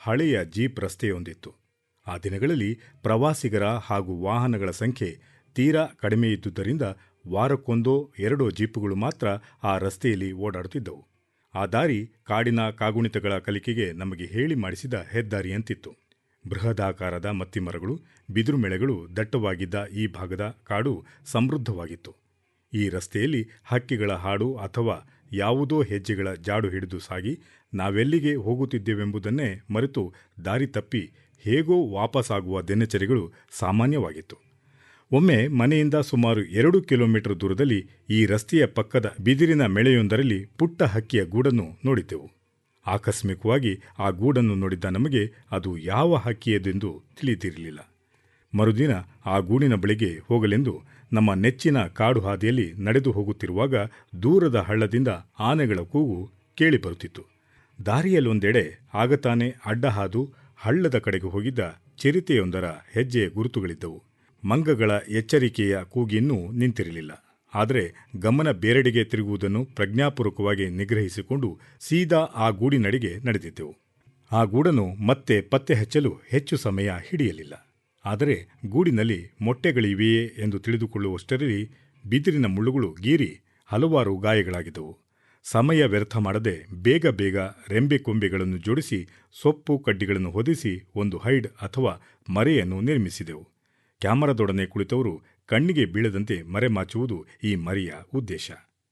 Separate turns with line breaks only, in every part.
ಹಳೆಯ ಜೀಪ್ ರಸ್ತೆಯೊಂದಿತ್ತು ಆ ದಿನಗಳಲ್ಲಿ ಪ್ರವಾಸಿಗರ ಹಾಗೂ ವಾಹನಗಳ ಸಂಖ್ಯೆ ತೀರಾ ಕಡಿಮೆ ಇದ್ದುದರಿಂದ ವಾರಕ್ಕೊಂದೋ ಎರಡೋ ಜೀಪುಗಳು ಮಾತ್ರ ಆ ರಸ್ತೆಯಲ್ಲಿ ಓಡಾಡುತ್ತಿದ್ದವು ಆ ದಾರಿ ಕಾಡಿನ ಕಾಗುಣಿತಗಳ ಕಲಿಕೆಗೆ ನಮಗೆ ಹೇಳಿ ಮಾಡಿಸಿದ ಹೆದ್ದಾರಿಯಂತಿತ್ತು ಬೃಹದಾಕಾರದ ಮತ್ತಿಮರಗಳು ಬಿದಿರು ಮೆಳೆಗಳು ದಟ್ಟವಾಗಿದ್ದ ಈ ಭಾಗದ ಕಾಡು ಸಮೃದ್ಧವಾಗಿತ್ತು ಈ ರಸ್ತೆಯಲ್ಲಿ ಹಕ್ಕಿಗಳ ಹಾಡು ಅಥವಾ ಯಾವುದೋ ಹೆಜ್ಜೆಗಳ ಜಾಡು ಹಿಡಿದು ಸಾಗಿ ನಾವೆಲ್ಲಿಗೆ ಹೋಗುತ್ತಿದ್ದೇವೆಂಬುದನ್ನೇ ಮರೆತು ದಾರಿ ತಪ್ಪಿ ಹೇಗೋ ವಾಪಸ್ಸಾಗುವ ದಿನಚರಿಗಳು ಸಾಮಾನ್ಯವಾಗಿತ್ತು ಒಮ್ಮೆ ಮನೆಯಿಂದ ಸುಮಾರು ಎರಡು ಕಿಲೋಮೀಟರ್ ದೂರದಲ್ಲಿ ಈ ರಸ್ತೆಯ ಪಕ್ಕದ ಬಿದಿರಿನ ಮೆಳೆಯೊಂದರಲ್ಲಿ ಪುಟ್ಟ ಹಕ್ಕಿಯ ಗೂಡನ್ನು ನೋಡಿದ್ದೆವು ಆಕಸ್ಮಿಕವಾಗಿ ಆ ಗೂಡನ್ನು ನೋಡಿದ್ದ ನಮಗೆ ಅದು ಯಾವ ಹಕ್ಕಿಯದೆಂದು ತಿಳಿದಿರಲಿಲ್ಲ ಮರುದಿನ ಆ ಗೂಡಿನ ಬಳಿಗೆ ಹೋಗಲೆಂದು ನಮ್ಮ ನೆಚ್ಚಿನ ಕಾಡು ಹಾದಿಯಲ್ಲಿ ನಡೆದು ಹೋಗುತ್ತಿರುವಾಗ ದೂರದ ಹಳ್ಳದಿಂದ ಆನೆಗಳ ಕೂಗು ಕೇಳಿಬರುತ್ತಿತ್ತು ದಾರಿಯಲ್ಲೊಂದೆಡೆ ಆಗತಾನೆ ಅಡ್ಡ ಹಾದು ಹಳ್ಳದ ಕಡೆಗೆ ಹೋಗಿದ್ದ ಚಿರತೆಯೊಂದರ ಹೆಜ್ಜೆಯ ಗುರುತುಗಳಿದ್ದವು ಮಂಗಗಳ ಎಚ್ಚರಿಕೆಯ ಕೂಗಿನ್ನೂ ನಿಂತಿರಲಿಲ್ಲ ಆದರೆ ಗಮನ ಬೇರೆಡೆಗೆ ತಿರುಗುವುದನ್ನು ಪ್ರಜ್ಞಾಪೂರ್ವಕವಾಗಿ ನಿಗ್ರಹಿಸಿಕೊಂಡು ಸೀದಾ ಆ ಗೂಡಿನಡೆಗೆ ನಡೆದಿದ್ದೆವು ಆ ಗೂಡನ್ನು ಮತ್ತೆ ಪತ್ತೆ ಹಚ್ಚಲು ಹೆಚ್ಚು ಸಮಯ ಹಿಡಿಯಲಿಲ್ಲ ಆದರೆ ಗೂಡಿನಲ್ಲಿ ಮೊಟ್ಟೆಗಳಿವೆಯೇ ಎಂದು ತಿಳಿದುಕೊಳ್ಳುವಷ್ಟರಲ್ಲಿ ಬಿದಿರಿನ ಮುಳ್ಳುಗಳು ಗೀರಿ ಹಲವಾರು ಗಾಯಗಳಾಗಿದ್ದವು ಸಮಯ ವ್ಯರ್ಥ ಮಾಡದೆ ಬೇಗ ಬೇಗ ರೆಂಬೆ ಕೊಂಬೆಗಳನ್ನು ಜೋಡಿಸಿ ಸೊಪ್ಪು ಕಡ್ಡಿಗಳನ್ನು ಹೊದಿಸಿ ಒಂದು ಹೈಡ್ ಅಥವಾ ಮರೆಯನ್ನು ನಿರ್ಮಿಸಿದೆವು ಕ್ಯಾಮರಾದೊಡನೆ ಕುಳಿತವರು ಕಣ್ಣಿಗೆ ಬೀಳದಂತೆ ಮರೆಮಾಚುವುದು ಈ ಮರಿಯ ಉದ್ದೇಶ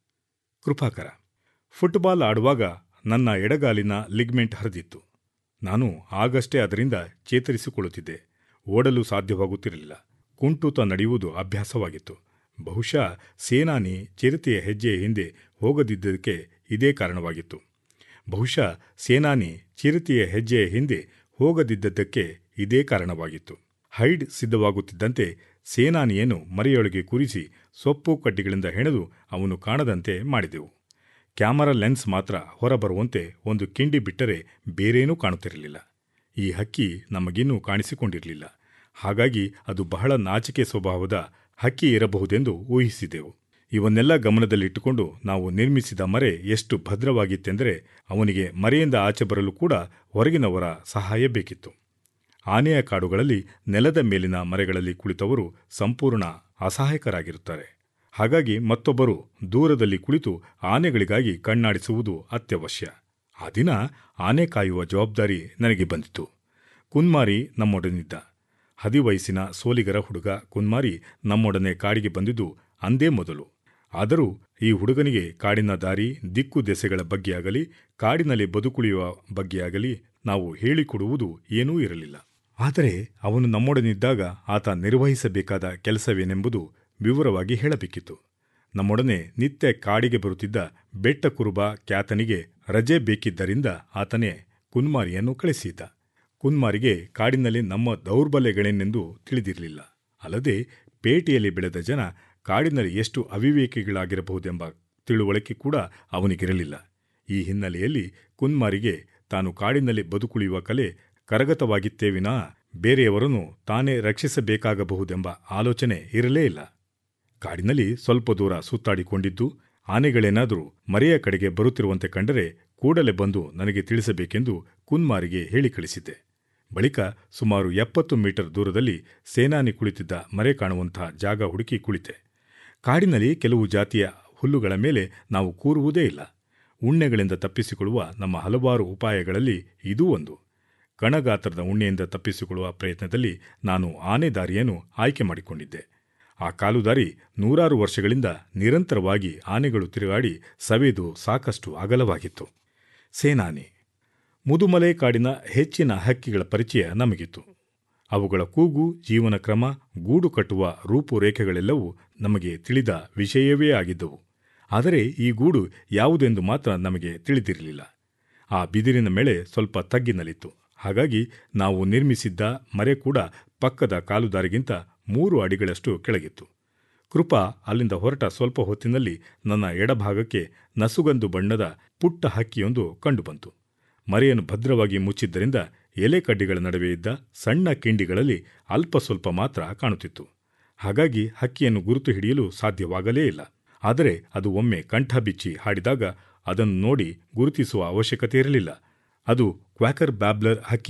ಕೃಪಾಕರ ಫುಟ್ಬಾಲ್ ಆಡುವಾಗ ನನ್ನ ಎಡಗಾಲಿನ ಲಿಗ್ಮೆಂಟ್ ಹರಿದಿತ್ತು ನಾನು ಆಗಷ್ಟೇ ಅದರಿಂದ ಚೇತರಿಸಿಕೊಳ್ಳುತ್ತಿದ್ದೆ ಓಡಲು ಸಾಧ್ಯವಾಗುತ್ತಿರಲಿಲ್ಲ ಕುಂಟುತ ನಡೆಯುವುದು ಅಭ್ಯಾಸವಾಗಿತ್ತು ಬಹುಶಃ ಸೇನಾನಿ ಚಿರತೆಯ ಹೆಜ್ಜೆಯ ಹಿಂದೆ ಹೋಗದಿದ್ದಕ್ಕೆ ಇದೇ ಕಾರಣವಾಗಿತ್ತು ಬಹುಶಃ ಸೇನಾನಿ ಚಿರತೆಯ ಹೆಜ್ಜೆಯ ಹಿಂದೆ ಹೋಗದಿದ್ದದ್ದಕ್ಕೆ ಇದೇ ಕಾರಣವಾಗಿತ್ತು ಹೈಡ್ ಸಿದ್ಧವಾಗುತ್ತಿದ್ದಂತೆ ಸೇನಾನಿಯನ್ನು ಮರೆಯೊಳಗೆ ಕೂರಿಸಿ ಸೊಪ್ಪು ಕಡ್ಡಿಗಳಿಂದ ಹೆಣೆದು ಅವನು ಕಾಣದಂತೆ ಮಾಡಿದೆವು ಕ್ಯಾಮರಾ ಲೆನ್ಸ್ ಮಾತ್ರ ಹೊರಬರುವಂತೆ ಒಂದು ಕಿಂಡಿ ಬಿಟ್ಟರೆ ಬೇರೇನೂ ಕಾಣುತ್ತಿರಲಿಲ್ಲ ಈ ಹಕ್ಕಿ ನಮಗಿನ್ನೂ ಕಾಣಿಸಿಕೊಂಡಿರಲಿಲ್ಲ ಹಾಗಾಗಿ ಅದು ಬಹಳ ನಾಚಿಕೆ ಸ್ವಭಾವದ ಹಕ್ಕಿ ಇರಬಹುದೆಂದು ಊಹಿಸಿದೆವು ಇವನ್ನೆಲ್ಲ ಗಮನದಲ್ಲಿಟ್ಟುಕೊಂಡು ನಾವು ನಿರ್ಮಿಸಿದ ಮರೆ ಎಷ್ಟು ಭದ್ರವಾಗಿತ್ತೆಂದರೆ ಅವನಿಗೆ ಮರೆಯಿಂದ ಆಚೆ ಬರಲು ಕೂಡ ಹೊರಗಿನವರ ಸಹಾಯ ಬೇಕಿತ್ತು ಆನೆಯ ಕಾಡುಗಳಲ್ಲಿ ನೆಲದ ಮೇಲಿನ ಮರೆಗಳಲ್ಲಿ ಕುಳಿತವರು ಸಂಪೂರ್ಣ ಅಸಹಾಯಕರಾಗಿರುತ್ತಾರೆ ಹಾಗಾಗಿ ಮತ್ತೊಬ್ಬರು ದೂರದಲ್ಲಿ ಕುಳಿತು ಆನೆಗಳಿಗಾಗಿ ಕಣ್ಣಾಡಿಸುವುದು ಅತ್ಯವಶ್ಯ ಆ ದಿನ ಆನೆ ಕಾಯುವ ಜವಾಬ್ದಾರಿ ನನಗೆ ಬಂದಿತು ಕುನ್ಮಾರಿ ನಮ್ಮೊಡನಿದ್ದ ಹದಿವಯಸ್ಸಿನ ಸೋಲಿಗರ ಹುಡುಗ ಕುನ್ಮಾರಿ ನಮ್ಮೊಡನೆ ಕಾಡಿಗೆ ಬಂದಿದ್ದು ಅಂದೇ ಮೊದಲು ಆದರೂ ಈ ಹುಡುಗನಿಗೆ ಕಾಡಿನ ದಾರಿ ದಿಕ್ಕು ದೆಸೆಗಳ ಬಗ್ಗೆಯಾಗಲಿ ಕಾಡಿನಲ್ಲಿ ಬದುಕುಳಿಯುವ ಬಗ್ಗೆಯಾಗಲಿ ನಾವು ಹೇಳಿಕೊಡುವುದು ಏನೂ ಇರಲಿಲ್ಲ ಆದರೆ ಅವನು ನಮ್ಮೊಡನಿದ್ದಾಗ ಆತ ನಿರ್ವಹಿಸಬೇಕಾದ ಕೆಲಸವೇನೆಂಬುದು ವಿವರವಾಗಿ ಹೇಳಬೇಕಿತ್ತು ನಮ್ಮೊಡನೆ ನಿತ್ಯ ಕಾಡಿಗೆ ಬರುತ್ತಿದ್ದ ಬೆಟ್ಟ ಕುರುಬ ಖ್ಯಾತನಿಗೆ ರಜೆ ಬೇಕಿದ್ದರಿಂದ ಆತನೇ ಕುನ್ಮಾರಿಯನ್ನು ಕಳಿಸಿದ್ದ ಕುನ್ಮಾರಿಗೆ ಕಾಡಿನಲ್ಲಿ ನಮ್ಮ ದೌರ್ಬಲ್ಯಗಳೇನೆಂದು ತಿಳಿದಿರಲಿಲ್ಲ ಅಲ್ಲದೆ ಪೇಟೆಯಲ್ಲಿ ಬೆಳೆದ ಜನ ಕಾಡಿನಲ್ಲಿ ಎಷ್ಟು ಅವಿವೇಕಿಗಳಾಗಿರಬಹುದೆಂಬ ತಿಳುವಳಿಕೆ ಕೂಡ ಅವನಿಗಿರಲಿಲ್ಲ ಈ ಹಿನ್ನೆಲೆಯಲ್ಲಿ ಕುನ್ಮಾರಿಗೆ ತಾನು ಕಾಡಿನಲ್ಲಿ ಬದುಕುಳಿಯುವ ಕಲೆ ಕರಗತವಾಗಿತ್ತೇವಿನಾ ಬೇರೆಯವರನ್ನು ತಾನೇ ರಕ್ಷಿಸಬೇಕಾಗಬಹುದೆಂಬ ಆಲೋಚನೆ ಇರಲೇ ಇಲ್ಲ ಕಾಡಿನಲ್ಲಿ ಸ್ವಲ್ಪ ದೂರ ಸುತ್ತಾಡಿಕೊಂಡಿದ್ದು ಆನೆಗಳೇನಾದರೂ ಮರೆಯ ಕಡೆಗೆ ಬರುತ್ತಿರುವಂತೆ ಕಂಡರೆ ಕೂಡಲೇ ಬಂದು ನನಗೆ ತಿಳಿಸಬೇಕೆಂದು ಕುನ್ಮಾರಿಗೆ ಹೇಳಿ ಕಳಿಸಿದ್ದೆ ಬಳಿಕ ಸುಮಾರು ಎಪ್ಪತ್ತು ಮೀಟರ್ ದೂರದಲ್ಲಿ ಸೇನಾನಿ ಕುಳಿತಿದ್ದ ಮರೆ ಕಾಣುವಂತಹ ಜಾಗ ಹುಡುಕಿ ಕುಳಿತೆ ಕಾಡಿನಲ್ಲಿ ಕೆಲವು ಜಾತಿಯ ಹುಲ್ಲುಗಳ ಮೇಲೆ ನಾವು ಕೂರುವುದೇ ಇಲ್ಲ ಉಣ್ಣೆಗಳಿಂದ ತಪ್ಪಿಸಿಕೊಳ್ಳುವ ನಮ್ಮ ಹಲವಾರು ಉಪಾಯಗಳಲ್ಲಿ ಇದೂ ಒಂದು ಕಣಗಾತ್ರದ ಉಣ್ಣೆಯಿಂದ ತಪ್ಪಿಸಿಕೊಳ್ಳುವ ಪ್ರಯತ್ನದಲ್ಲಿ ನಾನು ಆನೆ ದಾರಿಯನ್ನು ಆಯ್ಕೆ ಮಾಡಿಕೊಂಡಿದ್ದೆ ಆ ಕಾಲುದಾರಿ ನೂರಾರು ವರ್ಷಗಳಿಂದ ನಿರಂತರವಾಗಿ ಆನೆಗಳು ತಿರುಗಾಡಿ ಸವೆದು ಸಾಕಷ್ಟು ಅಗಲವಾಗಿತ್ತು ಸೇನಾನಿ ಮುದುಮಲೆ ಕಾಡಿನ ಹೆಚ್ಚಿನ ಹಕ್ಕಿಗಳ ಪರಿಚಯ ನಮಗಿತ್ತು ಅವುಗಳ ಕೂಗು ಜೀವನ ಕ್ರಮ ಗೂಡು ಕಟ್ಟುವ ರೂಪುರೇಖೆಗಳೆಲ್ಲವೂ ನಮಗೆ ತಿಳಿದ ವಿಷಯವೇ ಆಗಿದ್ದವು ಆದರೆ ಈ ಗೂಡು ಯಾವುದೆಂದು ಮಾತ್ರ ನಮಗೆ ತಿಳಿದಿರಲಿಲ್ಲ ಆ ಬಿದಿರಿನ ಮೇಳೆ ಸ್ವಲ್ಪ ತಗ್ಗಿನಲ್ಲಿತ್ತು ಹಾಗಾಗಿ ನಾವು ನಿರ್ಮಿಸಿದ್ದ ಮರೆ ಕೂಡ ಪಕ್ಕದ ಕಾಲುದಾರಿಗಿಂತ ಮೂರು ಅಡಿಗಳಷ್ಟು ಕೆಳಗಿತ್ತು ಕೃಪಾ ಅಲ್ಲಿಂದ ಹೊರಟ ಸ್ವಲ್ಪ ಹೊತ್ತಿನಲ್ಲಿ ನನ್ನ ಎಡಭಾಗಕ್ಕೆ ನಸುಗಂದು ಬಣ್ಣದ ಪುಟ್ಟ ಹಕ್ಕಿಯೊಂದು ಕಂಡುಬಂತು ಮರೆಯನ್ನು ಭದ್ರವಾಗಿ ಮುಚ್ಚಿದ್ದರಿಂದ ಎಲೆ ಕಡ್ಡಿಗಳ ನಡುವೆ ಇದ್ದ ಸಣ್ಣ ಕಿಂಡಿಗಳಲ್ಲಿ ಅಲ್ಪ ಸ್ವಲ್ಪ ಮಾತ್ರ ಕಾಣುತ್ತಿತ್ತು ಹಾಗಾಗಿ ಹಕ್ಕಿಯನ್ನು ಗುರುತು ಹಿಡಿಯಲು ಸಾಧ್ಯವಾಗಲೇ ಇಲ್ಲ ಆದರೆ ಅದು ಒಮ್ಮೆ ಕಂಠ ಬಿಚ್ಚಿ ಹಾಡಿದಾಗ ಅದನ್ನು ನೋಡಿ ಗುರುತಿಸುವ ಅವಶ್ಯಕತೆ ಇರಲಿಲ್ಲ ಅದು ಕ್ವಾಕರ್ ಬ್ಯಾಬ್ಲರ್ ಹಕ್ಕಿ